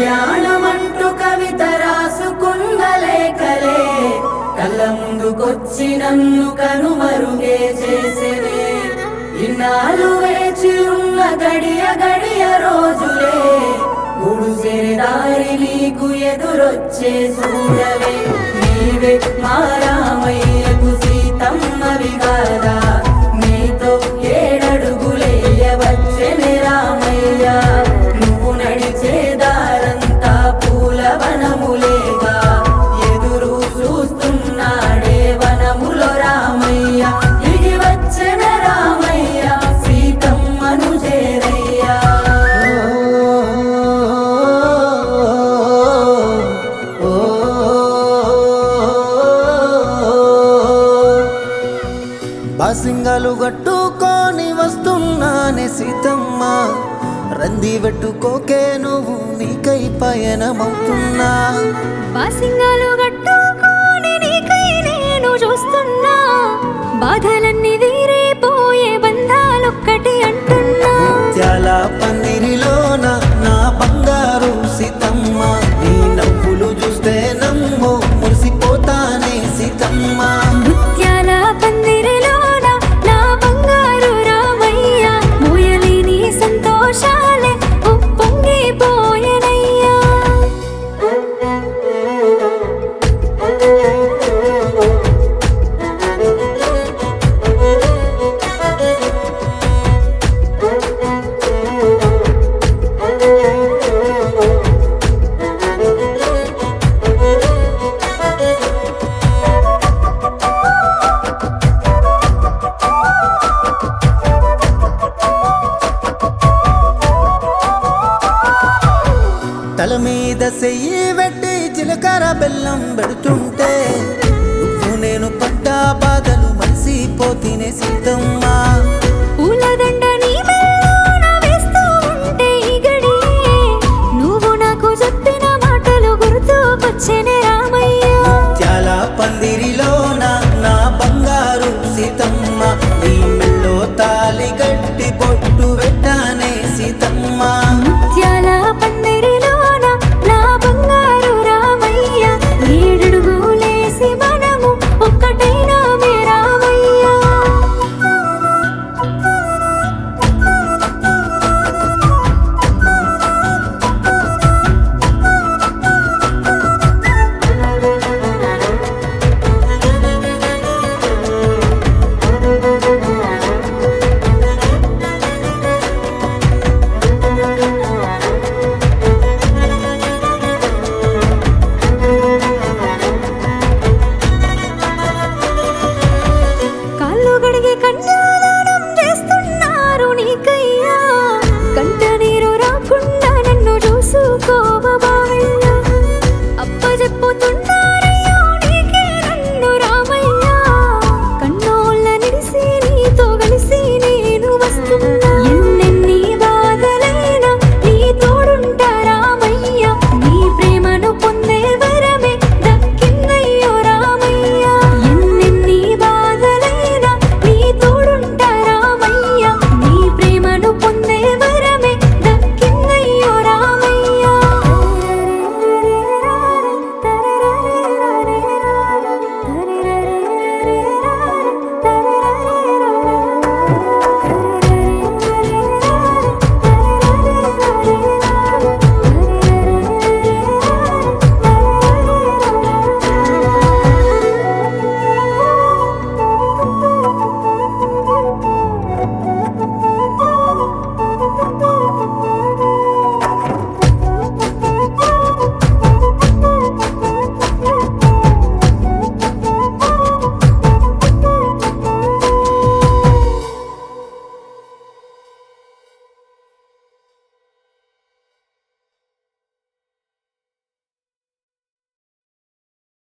కళ్యాణమంటూ కవిత రాసుకున్న లేఖలే కళ్ళ ముందుకొచ్చి నన్ను కనుమరుగే చేసేనే ఇన్నాళ్ళు వేచి ఉన్న గడియ గడియ రోజులే గుడిసె దారి నీకు ఎదురొచ్చే చూడవే నీవే మా రామయ్యకు సీతమ్మవి కాదా నీతో ఏడడుగులేయవచ్చని రామయ్య నువ్వు నడిచే దారంతా పూలవనములేగా ఎదురు చూస్తున్నాడే వనములో రామయ్య ఇది వచ్చిన రామయ్య సీతమ్మను చేరయ్యా బాసింగాలు కట్టుకొని వస్తున్నానే సీతమ్మ రంది పెట్టుకోకే నువ్వు నీకై పయనమవుతున్నా బాసింగాలు గట్టుకొని నీకై నేను చూస్తున్నా బాధలన్నీ తీరిపోయే బంధాలొక్కటి అంటున్నా ముత్యాల పందిరిలోన నా బంగారు సీతమ్మ నీ నవ్వులు చూస్తే నమ్ము మురిసిపోతానే సీతమ్మ ముత్యాల పందిరిలోన నా బంగారు రామయ్య మోయలేని సంతోషాలే ఉప్పొంగిపోయెనయ్యా తల మీద సెయ్యి పెట్టి జీలకర్ర బెల్లం పెడుతుంటే నువ్వు నేను పడ్డ బాధలు మలిసిపోతినే సీతమ్మ